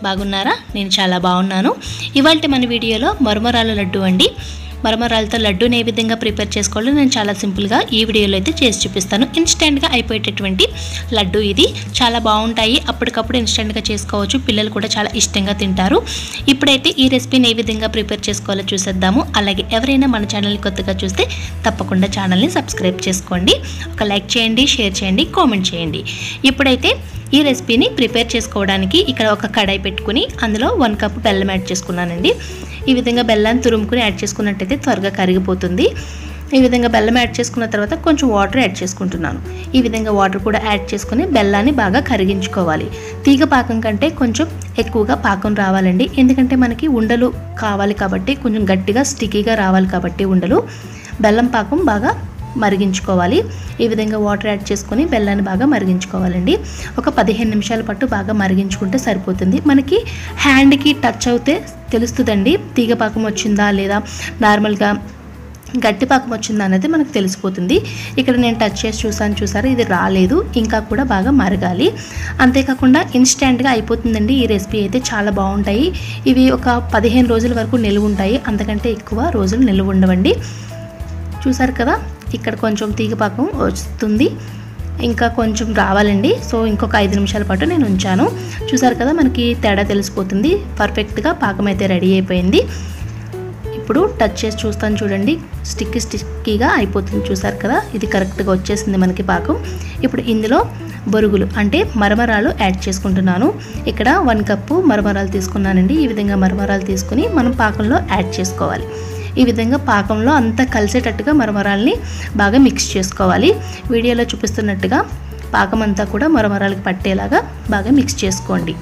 బాగున్నారా నేను చాలా బాగున్నాను ఇవాళ మన వీడియోలో మరమరాల లడ్డు అండి మరమరాలతో లడ్డూని ఏ విధంగా ప్రిపేర్ చేసుకోవాలో నేను చాలా సింపుల్గా ఈ వీడియోలో అయితే చేసి చూపిస్తాను ఇన్స్టెంట్గా అయిపోయేటటువంటి లడ్డు ఇది చాలా బాగుంటాయి అప్పటికప్పుడు ఇన్స్టెంట్గా చేసుకోవచ్చు పిల్లలు కూడా చాలా ఇష్టంగా తింటారు ఇప్పుడైతే ఈ రెసిపీని ఏ విధంగా ప్రిపేర్ చేసుకోవాలో చూసేద్దాము అలాగే ఎవరైనా మన ఛానల్ని కొత్తగా చూస్తే తప్పకుండా ఛానల్ని సబ్స్క్రైబ్ చేసుకోండి ఒక లైక్ చేయండి షేర్ చేయండి కామెంట్ చేయండి ఇప్పుడైతే ఈ రెసిపీని ప్రిపేర్ చేసుకోవడానికి ఇక్కడ ఒక కడాయి పెట్టుకుని అందులో వన్ కప్ బెల్లం యాడ్ చేసుకున్నానండి ఈ విధంగా బెల్లాన్ని తురుముకుని యాడ్ చేసుకున్నట్టయితే త్వరగా కరిగిపోతుంది ఈ విధంగా బెల్లం యాడ్ చేసుకున్న తర్వాత కొంచెం వాటర్ యాడ్ చేసుకుంటున్నాను ఈ విధంగా వాటర్ కూడా యాడ్ చేసుకుని బెల్లాన్ని బాగా కరిగించుకోవాలి తీగ పాకం కంటే కొంచెం ఎక్కువగా పాకం రావాలండి ఎందుకంటే మనకి ఉండలు కావాలి కాబట్టి కొంచెం గట్టిగా స్టికీగా రావాలి కాబట్టి ఉండలు బెల్లం పాకం బాగా మరిగించుకోవాలి ఈ విధంగా వాటర్ యాడ్ చేసుకొని బెల్లాన్ని బాగా మరిగించుకోవాలండి ఒక పదిహేను నిమిషాల పాటు బాగా మరిగించుకుంటే సరిపోతుంది మనకి హ్యాండ్కి టచ్ అవుతే తెలుస్తుందండి తీగ పాకం వచ్చిందా లేదా నార్మల్గా గట్టి పాకం వచ్చిందా అనేది మనకు తెలిసిపోతుంది ఇక్కడ నేను టచ్ చేసి చూసాను చూసారు ఇది రాలేదు ఇంకా కూడా బాగా మరగాలి అంతేకాకుండా ఇన్స్టెంట్గా అయిపోతుందండి ఈ రెసిపీ అయితే చాలా బాగుంటాయి ఇవి ఒక పదిహేను రోజుల వరకు నిలువ ఉంటాయి అంతకంటే ఎక్కువ రోజులు నిలువ ఉండవండి చూసారు కదా ఇక్కడ కొంచెం తీగపాకం వస్తుంది ఇంకా కొంచెం రావాలండి సో ఇంకొక ఐదు నిమిషాల పాటు నేను ఉంచాను చూసారు కదా మనకి తేడా తెలిసిపోతుంది పర్ఫెక్ట్గా పాకం అయితే రెడీ అయిపోయింది ఇప్పుడు టచ్ చేసి చూస్తాను చూడండి స్టిక్ స్టిక్కీగా అయిపోతుంది చూసారు కదా ఇది కరెక్ట్గా వచ్చేసింది మనకి పాకం ఇప్పుడు ఇందులో బొరుగులు అంటే మరమరాలు యాడ్ చేసుకుంటున్నాను ఇక్కడ వన్ కప్పు మరమరాలు తీసుకున్నానండి ఈ విధంగా మరమరాలు తీసుకుని మనం పాకంలో యాడ్ చేసుకోవాలి ఈ విధంగా పాకంలో అంతా కలిసేటట్టుగా మరమరాల్ని బాగా మిక్స్ చేసుకోవాలి వీడియోలో చూపిస్తున్నట్టుగా పాకం అంతా కూడా మరమరాలకు పట్టేలాగా బాగా మిక్స్ చేసుకోండి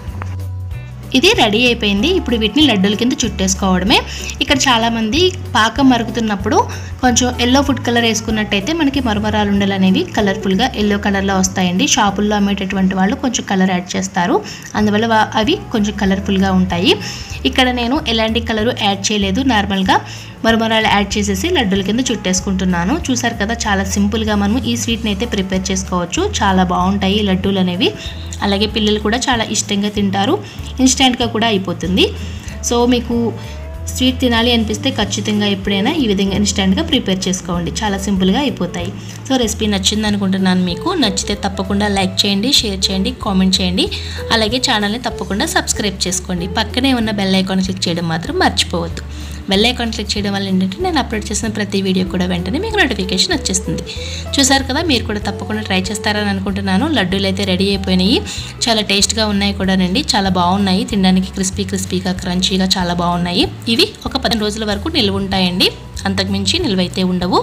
ఇది రెడీ అయిపోయింది ఇప్పుడు వీటిని లడ్డూల కింద చుట్టేసుకోవడమే ఇక్కడ చాలామంది పాకం మరుగుతున్నప్పుడు కొంచెం ఎల్లో ఫుడ్ కలర్ వేసుకున్నట్టయితే మనకి మరమరాలు ఉండలు అనేవి కలర్ఫుల్గా ఎల్లో కలర్లో వస్తాయండి షాపుల్లో అమ్మేటటువంటి వాళ్ళు కొంచెం కలర్ యాడ్ చేస్తారు అందువల్ల వా- అవి కొంచెం కలర్ఫుల్గా ఉంటాయి ఇక్కడ నేను ఎలాంటి కలరు యాడ్ చేయలేదు నార్మల్గా మరమరాలు యాడ్ చేసేసి లడ్డూల కింద చుట్టేసుకుంటున్నాను చూసారు కదా చాలా సింపుల్గా మనం ఈ స్వీట్ని అయితే ప్రిపేర్ చేసుకోవచ్చు చాలా బాగుంటాయి ఈ లడ్డూలు అనేవి అలాగే పిల్లలు కూడా చాలా ఇష్టంగా తింటారు ఇన్స్టెంట్గా కూడా అయిపోతుంది సో మీకు స్వీట్ తినాలి అనిపిస్తే ఖచ్చితంగా ఎప్పుడైనా ఈ విధంగా ఇన్స్టెంట్గా ప్రిపేర్ చేసుకోండి చాలా సింపుల్గా అయిపోతాయి సో రెసిపీ నచ్చింది అనుకుంటున్నాను మీకు నచ్చితే తప్పకుండా లైక్ చేయండి షేర్ చేయండి కామెంట్ చేయండి అలాగే ఛానల్ని తప్పకుండా సబ్స్క్రైబ్ చేసుకోండి పక్కనే ఉన్న బెల్ ఐకాన్ క్లిక్ చేయడం మాత్రం మర్చిపోవద్దు బెల్ ఐకాన్ క్లిక్ చేయడం వల్ల ఏంటంటే నేను అప్లోడ్ చేసిన ప్రతి వీడియో కూడా వెంటనే మీకు నోటిఫికేషన్ వచ్చేస్తుంది చూసారు కదా మీరు కూడా తప్పకుండా ట్రై చేస్తారని అనుకుంటున్నాను లడ్డూలు అయితే రెడీ అయిపోయినాయి చాలా టేస్ట్గా ఉన్నాయి కూడానండి చాలా బాగున్నాయి తినడానికి క్రిస్పీ క్రిస్పీగా క్రంచీగా చాలా బాగున్నాయి ఇవి ఒక పదిహేను రోజుల వరకు నిల్వ ఉంటాయండి అంతకుమించి నిల్వ అయితే ఉండవు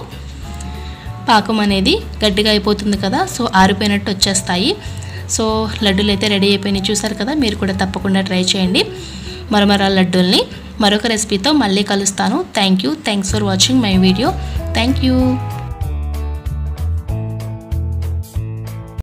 పాకం అనేది గట్టిగా అయిపోతుంది కదా సో ఆరిపోయినట్టు వచ్చేస్తాయి సో లడ్డూలు అయితే రెడీ అయిపోయినాయి చూసారు కదా మీరు కూడా తప్పకుండా ట్రై చేయండి మరమరాల లడ్డూల్ని మరొక రెసిపీతో మళ్ళీ కలుస్తాను thank you thanks for watching my video thank you